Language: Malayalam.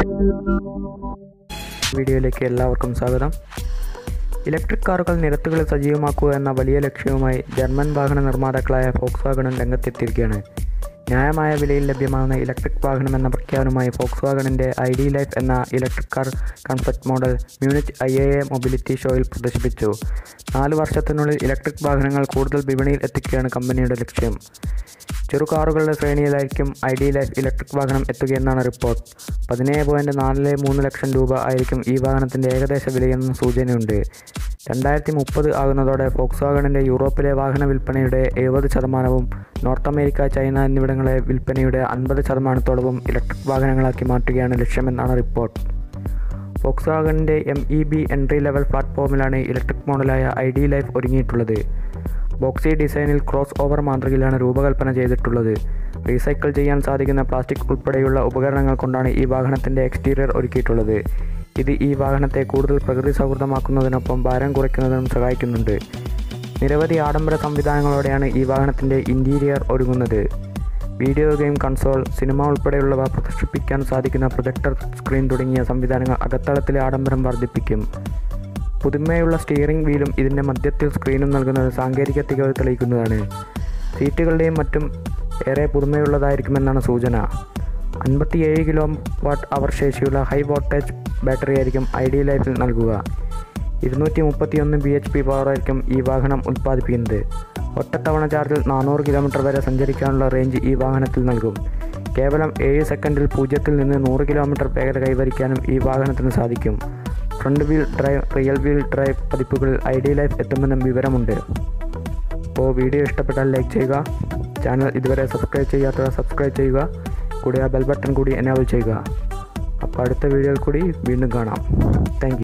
വീഡിയോയിലേക്ക് എല്ലാവർക്കും സ്വാഗതം ഇലക്ട്രിക് കാറുകൾ നിരത്തുകളിൽ സജീവമാക്കുക എന്ന വലിയ ലക്ഷ്യവുമായി ജർമ്മൻ വാഹന നിർമ്മാതാക്കളായ ഫോക്സ് വാഗണൻ രംഗത്തെത്തിയിരിക്കുകയാണ് ന്യായമായ വിലയിൽ ലഭ്യമാകുന്ന ഇലക്ട്രിക് വാഹനം എന്ന പ്രഖ്യാപനവുമായി ഫോക്സ് വാഗണിൻ്റെ ഐ ഡി ലൈഫ് എന്ന electric car concept model Munich I A A mobility ഷോയിൽ പ്രദർശിപ്പിച്ചു നാല് വർഷത്തിനുള്ളിൽ ഇലക്ട്രിക് വാഹനങ്ങൾ കൂടുതൽ വിപണിയിൽ എത്തിക്കുകയാണ് കമ്പനിയുടെ ലക്ഷ്യം ചെറു കാറുകളുടെ ശ്രേണിയിലായിരിക്കും ഐ ഡി ലൈഫ് ഇലക്ട്രിക് വാഹനം എത്തുകയെന്നാണ് റിപ്പോർട്ട് പതിനേഴ് പോയിൻറ്റ് നാല് മൂന്ന് ലക്ഷം രൂപ ആയിരിക്കും ഈ വാഹനത്തിൻ്റെ ഏകദേശ വിലയെന്നും സൂചനയുണ്ട് രണ്ടായിരത്തി മുപ്പത് ആകുന്നതോടെ ഫോക്സ് വാഗണിൻ്റെ യൂറോപ്പിലെ വാഹന വിൽപ്പനയുടെ എഴുപത് ശതമാനവും നോർത്ത് അമേരിക്ക ചൈന എന്നിവിടങ്ങളിലെ വിൽപ്പനയുടെ അൻപത് ശതമാനത്തോളവും ഇലക്ട്രിക് വാഹനങ്ങളാക്കി മാറ്റുകയാണ് ലക്ഷ്യമെന്നാണ് റിപ്പോർട്ട് ഫോക്സ് വാഗണിൻ്റെ M E B entry level പ്ലാറ്റ്ഫോമിലാണ് ഇലക്ട്രിക് മോഡലായ ഐ ഡി ലൈഫ് ഒരുങ്ങിയിട്ടുള്ളത് ബോക്സി ഡിസൈനിൽ ക്രോസ് ഓവർ മാതൃകയിലാണ് രൂപകൽപ്പന ചെയ്തിട്ടുള്ളത് റീസൈക്കിൾ ചെയ്യാൻ സാധിക്കുന്ന പ്ലാസ്റ്റിക് ഉൾപ്പെടെയുള്ള ഉപകരണങ്ങൾ കൊണ്ടാണ് ഈ വാഹനത്തിൻ്റെ എക്സ്റ്റീരിയർ ഒരുക്കിയിട്ടുള്ളത് ഇത് ഈ വാഹനത്തെ കൂടുതൽ പ്രകൃതി സൗഹൃദമാക്കുന്നതിനൊപ്പം ഭാരം കുറയ്ക്കുന്നതിനും സഹായിക്കുന്നുണ്ട് നിരവധി ആഡംബര സംവിധാനങ്ങളോടെയാണ് ഈ വാഹനത്തിൻ്റെ ഇൻറ്റീരിയർ ഒരുങ്ങുന്നത് വീഡിയോ ഗെയിം കൺസോൾ സിനിമ ഉൾപ്പെടെയുള്ളവ പ്രദർശിപ്പിക്കാൻ സാധിക്കുന്ന പ്രൊജക്ടർ സ്ക്രീൻ തുടങ്ങിയ സംവിധാനങ്ങൾ അകത്തളത്തിലെ ആഡംബരം വർദ്ധിപ്പിക്കും പുതുമയുള്ള സ്റ്റിയറിംഗ് വീലും ഇതിൻ്റെ മധ്യത്തിൽ സ്ക്രീനും നൽകുന്നത് സാങ്കേതിക തികവ് തെളിയിക്കുന്നതാണ് സീറ്റുകളുടെയും മറ്റും ഏറെ പുതുമയുള്ളതായിരിക്കുമെന്നാണ് സൂചന അൻപത്തിയേഴ് കിലോ വാട്ട് അവർ ശേഷിയുള്ള ഹൈ വോൾട്ടേജ് ബാറ്ററി ആയിരിക്കും ഐ ഡി ലൈഫിൽ നൽകുക ഇരുന്നൂറ്റി മുപ്പത്തിയൊന്ന് ബി എച്ച് പി പവറായിരിക്കും ഈ വാഹനം ഉൽപ്പാദിപ്പിക്കുന്നത് ഒറ്റത്തവണ ചാർജിൽ നാനൂറ് കിലോമീറ്റർ വരെ സഞ്ചരിക്കാനുള്ള റേഞ്ച് ഈ വാഹനത്തിൽ നൽകും കേവലം ഏഴ് സെക്കൻഡിൽ പൂജ്യത്തിൽ നിന്ന് നൂറ് കിലോമീറ്റർ വേഗത കൈവരിക്കാനും ഈ വാഹനത്തിന് സാധിക്കും front wheel drive rear wheel drive പതിപ്പുകളിൽ ഐ ഡി ലൈഫ് എത്തുമെന്നും വിവരമുണ്ട് അപ്പോൾ വീഡിയോ ഇഷ്ടപ്പെട്ടാൽ ലൈക്ക് ചെയ്യുക ചാനൽ ഇതുവരെ സബ്സ്ക്രൈബ് ചെയ്യാത്തവർ സബ്സ്ക്രൈബ് ചെയ്യുക കൂടെ ആ ബെൽ ബട്ടൺ കൂടി എനേബിൾ ചെയ്യുക അപ്പോൾ അടുത്ത വീഡിയോയിൽ കൂടി വീണ്ടും കാണാം താങ്ക്